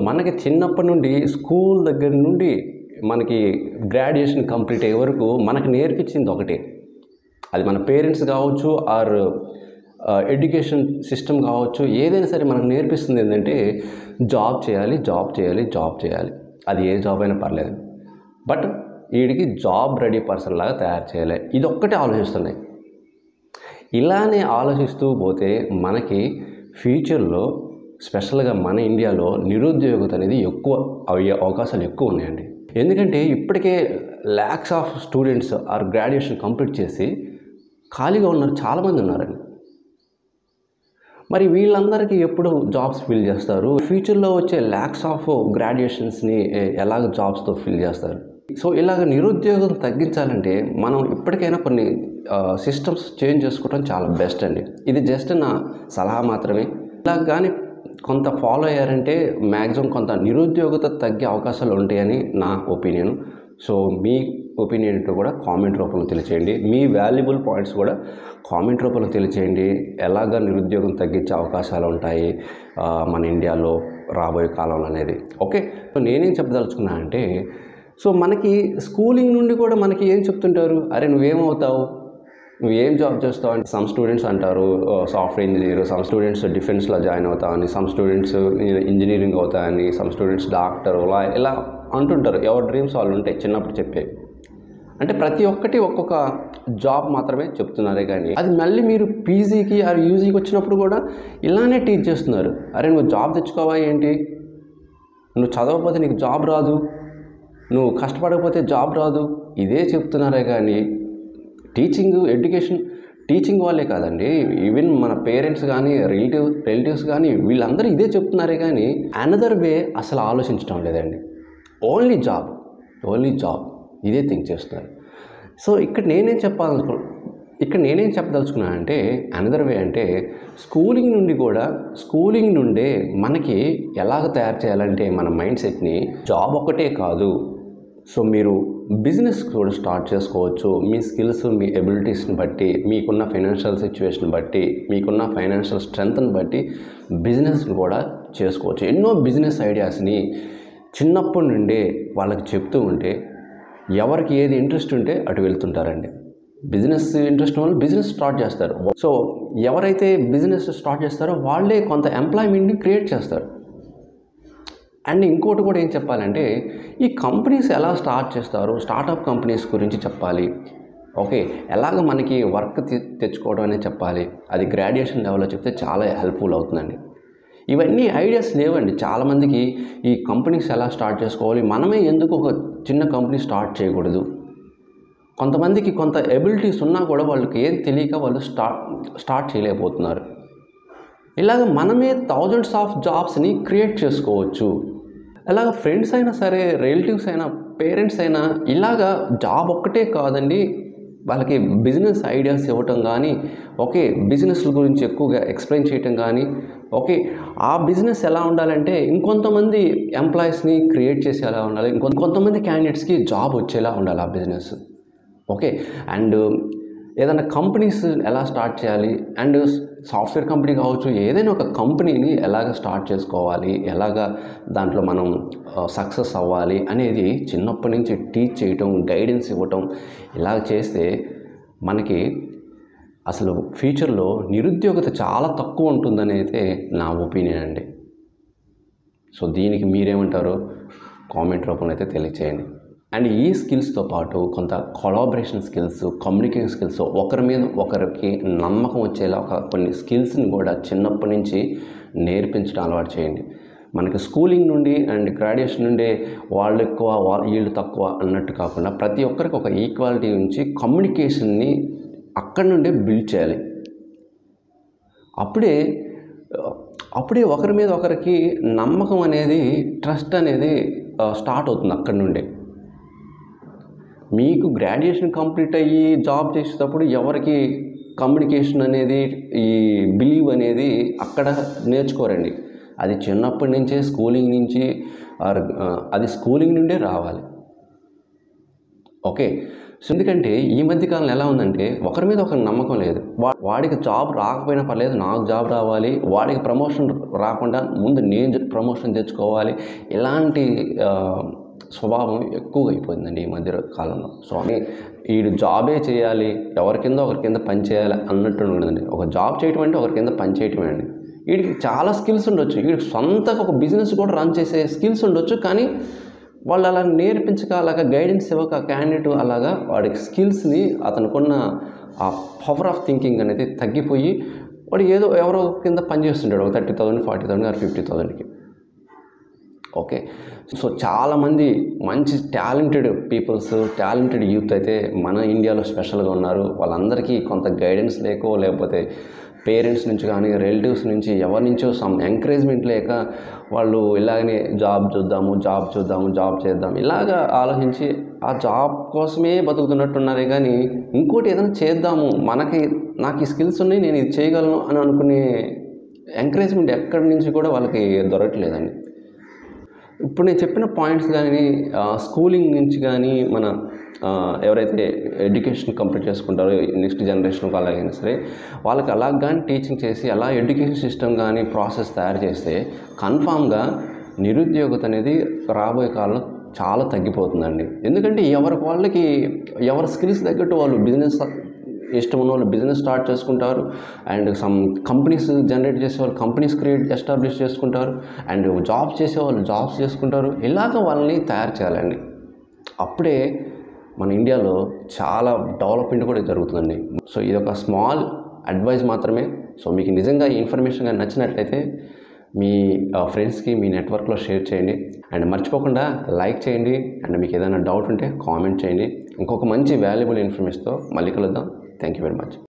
మనకి చిన్నప్పటి నుండి స్కూల్ దగ్గర నుండి మనకి గ్రాడ్యుయేషన్ కంప్లీట్ అయ్యే వరకు మనకు నేర్పించింది ఒకటే అది మన పేరెంట్స్ కావచ్చు ఆర్ ఎడ్యుకేషన్ సిస్టమ్ కావచ్చు ఏదైనా సరే మనకు నేర్పిస్తుంది ఏంటంటే జాబ్ చేయాలి జాబ్ చేయాలి జాబ్ చేయాలి అది ఏ జాబ్ అయినా పర్లేదు బట్ వీడికి జాబ్ రెడీ పర్సన్ లాగా తయారు చేయాలి ఇది ఒక్కటే ఆలోచిస్తున్నాయి ఇలానే ఆలోచిస్తూ పోతే మనకి ఫ్యూచర్లో స్పెషల్గా మన ఇండియాలో నిరుద్యోగత అనేది ఎక్కువ అయ్యే అవకాశాలు ఎక్కువ ఉన్నాయండి ఎందుకంటే ఇప్పటికే lakhs of students or graduation complete చేసి ఖాళీగా ఉన్నారు చాలామంది ఉన్నారండి మరి వీళ్ళందరికీ ఎప్పుడు జాబ్స్ ఫిల్ చేస్తారు ఫ్యూచర్లో వచ్చే ల్యాక్స్ ఆఫ్ గ్రాడ్యుయేషన్స్ని ఎలాగ జాబ్స్తో ఫిల్ చేస్తారు సో ఇలాగ నిరుద్యోగం తగ్గించాలంటే మనం ఇప్పటికైనా కొన్ని సిస్టమ్స్ చేంజ్ చేసుకోవడం చాలా బెస్ట్ అండి ఇది జస్ట్ నా సలహా మాత్రమే ఇలా కానీ కొంత ఫాలో అయ్యారంటే మ్యాక్సిమం కొంత నిరుద్యోగత తగ్గే అవకాశాలు ఉంటాయని నా ఒపీనియన్ సో మీ ఒపీనియన్ ఏంటో కూడా కామెంట్ రూపంలో తెలియచేయండి మీ వాల్యుబుల్ పాయింట్స్ కూడా కామెంట్ రూపంలో తెలియచేయండి ఎలాగ నిరుద్యోగం తగ్గించే అవకాశాలు ఉంటాయి ఆ, మన ఇండియాలో రాబోయే కాలంలో అనేది ఓకే సో నేనేం చెప్పదలుచుకున్నా అంటే సో మనకి స్కూలింగ్ నుండి కూడా మనకి ఏం చెప్తుంటారు అరే నువ్వేమవుతావు నువ్వు ఏం జాబ్ చేస్తావు అంటే సమ్ స్టూడెంట్స్ అంటారు సాఫ్ట్వేర్ ఇంజనీర్ సమ్ స్టూడెంట్స్ డిఫెన్స్లో జాయిన్ అవుతామని సమ్ స్టూడెంట్స్ ఇంజనీరింగ్ అవుతాయని సమ్ స్టూడెంట్స్ డాక్టర్ ఇలా ఇలా అంటుంటారు ఎవరి డ్రీమ్స్ వాళ్ళు ఉంటాయి చిన్నప్పుడు చెప్పే అంటే ప్రతి ఒక్కటి ఒక్కొక్క జాబ్ మాత్రమే చెప్తున్నారే కానీ అది మళ్ళీ మీరు పీజీకి ఆర్ యూజీకి వచ్చినప్పుడు కూడా ఇలానే టీచ్ చేస్తున్నారు అరే నువ్వు జాబ్ తెచ్చుకోవా ఏంటి నువ్వు చదవకపోతే నీకు జాబ్ రాదు నువ్వు కష్టపడకపోతే జాబ్ రాదు ఇదే చెప్తున్నారే కానీ టీచింగ్ ఎడ్యుకేషన్ టీచింగ్ వాళ్ళే కాదండి ఈవెన్ మన పేరెంట్స్ కానీ రిలేటివ్ రిలేటివ్స్ కానీ వీళ్ళందరూ ఇదే చెప్తున్నారే కానీ అనదర్ వే అసలు ఆలోచించడం లేదండి ఓన్లీ జాబ్ ఓన్లీ జాబ్ ఇదే థింక్ చేస్తున్నారు సో ఇక్కడ నేనేం చెప్పాలనుకు ఇక్కడ నేనేం చెప్పదలుచుకున్నా అంటే అనదర్ వే అంటే స్కూలింగ్ నుండి కూడా స్కూలింగ్ నుండే మనకి ఎలాగ తయారు చేయాలంటే మన మైండ్ సెట్ని జాబ్ ఒకటే కాదు సో మీరు బిజినెస్ కూడా స్టార్ట్ చేసుకోవచ్చు మీ స్కిల్స్ మీ ఎబిలిటీస్ని బట్టి మీకున్న ఫైనాన్షియల్ సిచ్యువేషన్ బట్టి మీకున్న ఫైనాన్షియల్ స్ట్రెంగ్త్ని బట్టి బిజినెస్ కూడా చేసుకోవచ్చు ఎన్నో బిజినెస్ ఐడియాస్ని చిన్నప్పటి నుండే వాళ్ళకి చెప్తూ ఉంటే ఎవరికి ఏది ఇంట్రెస్ట్ ఉంటే అటు వెళ్తుంటారండి బిజినెస్ ఇంట్రెస్ట్ వాళ్ళు బిజినెస్ స్టార్ట్ చేస్తారు సో ఎవరైతే బిజినెస్ స్టార్ట్ చేస్తారో వాళ్ళే కొంత ఎంప్లాయ్మెంట్ని క్రియేట్ చేస్తారు అండ్ ఇంకోటి కూడా ఏం చెప్పాలంటే ఈ కంపెనీస్ ఎలా స్టార్ట్ చేస్తారు స్టార్టప్ కంపెనీస్ గురించి చెప్పాలి ఓకే ఎలాగ మనకి వర్క్ తె- తెచ్చుకోవడం అనేది చెప్పాలి అది గ్రాడ్యుయేషన్ లెవెల్లో చెప్తే చాలా హెల్ప్ఫుల్ అవుతుందండి ఇవన్నీ ఐడియాస్ లేవండి చాలామందికి ఈ కంపెనీస్ ఎలా స్టార్ట్ చేసుకోవాలి మనమే ఎందుకు ఒక చిన్న కంపెనీ స్టార్ట్ చేయకూడదు కొంతమందికి కొంత ఎబిలిటీస్ ఉన్నా కూడా వాళ్ళకి ఏం తెలియక వాళ్ళు స్టార్ట్ స్టార్ట్ చేయలేకపోతున్నారు ఇలాగ మనమే థౌజండ్స్ ఆఫ్ జాబ్స్ని క్రియేట్ చేసుకోవచ్చు ఇలాగ ఫ్రెండ్స్ అయినా సరే రిలేటివ్స్ అయినా పేరెంట్స్ అయినా ఇలాగా జాబ్ ఒక్కటే కాదండి వాళ్ళకి బిజినెస్ ఐడియాస్ ఇవ్వటం కానీ ఓకే బిజినెస్ల గురించి ఎక్కువగా ఎక్స్ప్లెయిన్ చేయటం కానీ ఓకే ఆ బిజినెస్ ఎలా ఉండాలంటే ఇంకొంతమంది ఎంప్లాయీస్ని క్రియేట్ చేసి ఎలా ఉండాలి ఇంకొ కొంతమంది క్యాండిడేట్స్కి జాబ్ వచ్చేలా ఉండాలి ఆ బిజినెస్ ఓకే అండ్ ఏదైనా కంపెనీస్ ఎలా స్టార్ట్ చేయాలి అండ్ సాఫ్ట్వేర్ కంపెనీ కావచ్చు ఏదైనా ఒక కంపెనీని ఎలాగ స్టార్ట్ చేసుకోవాలి ఎలాగ దాంట్లో మనం సక్సెస్ అవ్వాలి అనేది చిన్నప్పటి నుంచి టీచ్ చేయటం గైడెన్స్ ఇవ్వటం ఇలా చేస్తే మనకి అసలు ఫ్యూచర్లో నిరుద్యోగత చాలా తక్కువ ఉంటుందని అయితే నా ఒపీనియన్ అండి సో దీనికి మీరేమంటారో కామెంట్ రూపంలో అయితే తెలియచేయండి అండ్ ఈ స్కిల్స్తో పాటు కొంత కొలాబరేషన్ స్కిల్స్ కమ్యూనికేషన్ స్కిల్స్ ఒకరి మీద ఒకరికి నమ్మకం వచ్చేలా ఒక కొన్ని స్కిల్స్ని కూడా చిన్నప్పటి నుంచి నేర్పించడం అలవాటు చేయండి మనకి స్కూలింగ్ నుండి అండ్ గ్రాడ్యుయేషన్ నుండే వాళ్ళు ఎక్కువ వా- వీళ్ళు తక్కువ అన్నట్టు కాకుండా ప్రతి ఒక్కరికి ఒక ఈక్వాలిటీ ఉంచి కమ్యూనికేషన్ని అక్కడి నుండే బిల్డ్ చేయాలి అప్పుడే అప్పుడే ఒకరి మీద ఒకరికి నమ్మకం అనేది ట్రస్ట్ అనేది ఆ, స్టార్ట్ అవుతుంది అక్కడి నుండే మీకు గ్రాడ్యుయేషన్ కంప్లీట్ అయ్యి జాబ్ చేసేటప్పుడు ఎవరికి కమ్యూనికేషన్ అనేది ఈ బిలీవ్ అనేది అక్కడ నేర్చుకోరండి అది చిన్నప్పటి నుంచే స్కూలింగ్ నుంచి ఆర్, ఆ, అది స్కూలింగ్ నుండే రావాలి ఓకే సో ఎందుకంటే ఈ మధ్య కాలంలో ఎలా ఉందంటే ఒకరి మీద ఒకరి నమ్మకం లేదు వా- వాడికి జాబ్ రాకపోయినా పర్లేదు నాకు జాబ్ రావాలి వాడికి ప్రమోషన్ రాకుండా ముందు నేను ప్రమోషన్ తెచ్చుకోవాలి ఇలాంటి ఆ, స్వభావం ఎక్కువగా అయిపోయిందండి ఈ మధ్య కాలంలో సో అని వీడు జాబే చేయాలి ఎవరి కింద ఒకరి కింద పని చేయాలి అన్నట్టు ఉండదండి ఒక జాబ్ చేయటం అంటే ఒకరి కింద పని చేయటమే అండి వీడికి చాలా స్కిల్స్ ఉండొచ్చు వీడికి సొంతగా ఒక బిజినెస్ కూడా రన్ చేసే స్కిల్స్ ఉండొచ్చు కానీ వాళ్ళు అలా నేర్పించక అలాగా గైడెన్స్ ఇవ్వక క్యాండిడేట్ అలాగా వాడికి స్కిల్స్ని అతనుకున్న ఆ పవర్ ఆఫ్ థింకింగ్ అనేది తగ్గిపోయి వాడు ఏదో ఎవరో కింద పని చేస్తుంటాడు ఒక thirty thousand forty thousand or fifty థౌసండ్కి ఓకే సో చాలామంది మంచి టాలెంటెడ్ పీపుల్స్ టాలెంటెడ్ యూత్ అయితే మన ఇండియాలో స్పెషల్గా ఉన్నారు వాళ్ళందరికీ కొంత గైడెన్స్ లేకో లేకపోతే పేరెంట్స్ నుంచి కానీ రిలేటివ్స్ నుంచి ఎవరి నుంచో సమ్ ఎంకరేజ్మెంట్ లేక వాళ్ళు ఇలాగనే జాబ్ చూద్దాము జాబ్ చూద్దాము జాబ్ చేద్దాం ఇలాగా ఆలోచించి ఆ జాబ్ కోసమే బతుకుతున్నట్టున్నారే కానీ ఇంకోటి ఏదైనా చేద్దాము మనకి నాకు ఈ స్కిల్స్ ఉన్నాయి నేను ఇది చేయగలను అని అనుకునే ఎంకరేజ్మెంట్ ఎక్కడి నుంచి కూడా వాళ్ళకి దొరకట్లేదండి ఇప్పుడు నేను చెప్పిన పాయింట్స్ కానీ ఆ, స్కూలింగ్ నుంచి కానీ మన ఆ, ఎవరైతే ఎడ్యుకేషన్ కంప్లీట్ చేసుకుంటారో నెక్స్ట్ జనరేషన్కి అలాగైనా సరే వాళ్ళకి అలా కానీ టీచింగ్ చేసి అలా ఎడ్యుకేషన్ సిస్టమ్ కానీ ప్రాసెస్ తయారు చేస్తే కన్ఫామ్గా నిరుద్యోగత అనేది రాబోయే కాలంలో చాలా తగ్గిపోతుందండి ఎందుకంటే ఎవరికి వాళ్ళకి ఎవరి స్కిల్స్ తగ్గట్టు వాళ్ళు బిజినెస్ ఇష్టం ఉన్న వాళ్ళు బిజినెస్ స్టార్ట్ చేసుకుంటారు అండ్ సమ్ కంపెనీస్ జనరేట్ చేసే వాళ్ళు కంపెనీస్ క్రియేట్ ఎస్టాబ్లిష్ చేసుకుంటారు అండ్ జాబ్స్ చేసే వాళ్ళు జాబ్స్ చేసుకుంటారు ఇలాగ వాళ్ళని తయారు చేయాలండి అప్పుడే మన ఇండియాలో చాలా డెవలప్మెంట్ కూడా జరుగుతుందండి సో ఇది ఒక స్మాల్ అడ్వైస్ మాత్రమే సో మీకు నిజంగా ఈ ఇన్ఫర్మేషన్ కానీ నచ్చినట్లయితే మీ ఫ్రెండ్స్కి మీ నెట్వర్క్లో షేర్ చేయండి అండ్ మర్చిపోకుండా లైక్ చేయండి అండ్ మీకు ఏదైనా డౌట్ ఉంటే కామెంట్ చేయండి ఇంకొక మంచి వాల్యుబుల్ ఇన్ఫర్మేషన్తో మళ్ళీ కలుద్దాం థ్యాంక్ యూ వెరీ మచ్